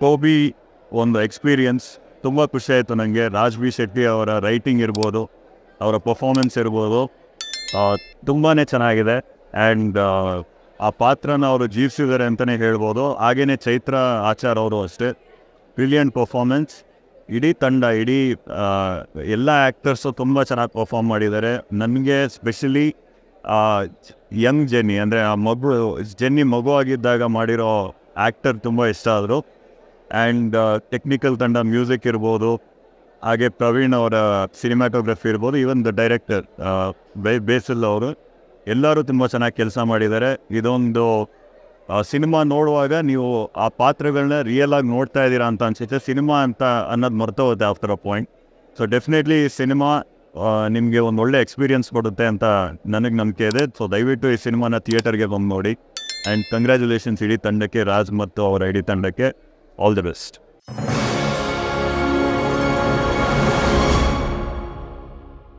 ಕೋಬಿ ಒಂದು ಎಕ್ಸ್ಪೀರಿಯನ್ಸ್ ತುಂಬ ಖುಷಿ ಆಯಿತು ನನಗೆ ರಾಜ್ ಬಿ ಶೆಟ್ಟಿ ಅವರ ರೈಟಿಂಗ್ ಇರ್ಬೋದು ಅವರ ಪರ್ಫಾರ್ಮೆನ್ಸ್ ಇರ್ಬೋದು ತುಂಬಾ ಚೆನ್ನಾಗಿದೆ ಆ್ಯಂಡ್ ಆ ಪಾತ್ರನ ಅವರು ಜೀವಿಸಿದ್ದಾರೆ ಅಂತಲೇ ಹೇಳ್ಬೋದು ಹಾಗೆಯೇ ಚೈತ್ರ ಆಚಾರ್ ಅವರು ಅಷ್ಟೇ ಬ್ರಿಲಿಯಂಟ್ ಪರ್ಫಾರ್ಮೆನ್ಸ್ ಇಡೀ ತಂಡ ಇಡೀ ಆ, ಎಲ್ಲ ಆ್ಯಕ್ಟರ್ಸು ತುಂಬ ಚೆನ್ನಾಗಿ ಪರ್ಫಾರ್ಮ್ ಮಾಡಿದ್ದಾರೆ ನನಗೆ ಸ್ಪೆಷಲಿ ಯಂಗ್ ಜೆನ್ನಿ ಅಂದರೆ ಆ ಮಗು ಜೆನ್ನಿ ಮಗು ಆಗಿದ್ದಾಗ ಮಾಡಿರೋ ಆ್ಯಕ್ಟರ್ ತುಂಬ ಇಷ್ಟ ಆದರು ಆ್ಯಂಡ್ ಟೆಕ್ನಿಕಲ್ ತಂಡ ಮ್ಯೂಸಿಕ್ ಇರ್ಬೋದು ಹಾಗೆ ಪ್ರವೀಣ್ ಅವರ ಸಿನಿಮಾಟೋಗ್ರಫಿ ಇರ್ಬೋದು ಈವನ್ ದ ಡೈರೆಕ್ಟರ್ ಬೇ ಬೇಸಲ್ ಅವರು ಎಲ್ಲರೂ ತುಂಬ ಚೆನ್ನಾಗಿ ಕೆಲಸ ಮಾಡಿದ್ದಾರೆ ಇದೊಂದು ಸಿನಿಮಾ ನೋಡುವಾಗ ನೀವು ಆ ಪಾತ್ರಗಳನ್ನ ರಿಯಲ್ ಆಗಿ ನೋಡ್ತಾ ಇದ್ದೀರಾ ಅಂತ ಅನ್ಸುತ್ತೆ ಸಿನಿಮಾ ಅಂತ ಅನ್ನೋದು ಮರ್ತೋಗುತ್ತೆ after a point so definitely ಈ ಸಿನಿಮಾ ನಿಮಗೆ ಒಂದು ಒಳ್ಳೆ ಎಕ್ಸ್ಪೀರಿಯನ್ಸ್ ಕೊಡುತ್ತೆ ಅಂತ ನನಗೆ ನಂಬಿಕೆ ಇದೆ ಸೊ ದಯವಿಟ್ಟು ಈ ಸಿನಿಮಾನ ಥಿಯೇಟರ್ಗೆ ಬಂದು ನೋಡಿ ಆ್ಯಂಡ್ ಕಂಗ್ರ್ಯಾಚುಲೇಷನ್ಸ್ ಇಡೀ ತಂಡಕ್ಕೆ ರಾಜ್ ಮತ್ತು ಅವರ ಇಡೀ ತಂಡಕ್ಕೆ ಆಲ್ ದಿ ಬೆಸ್ಟ್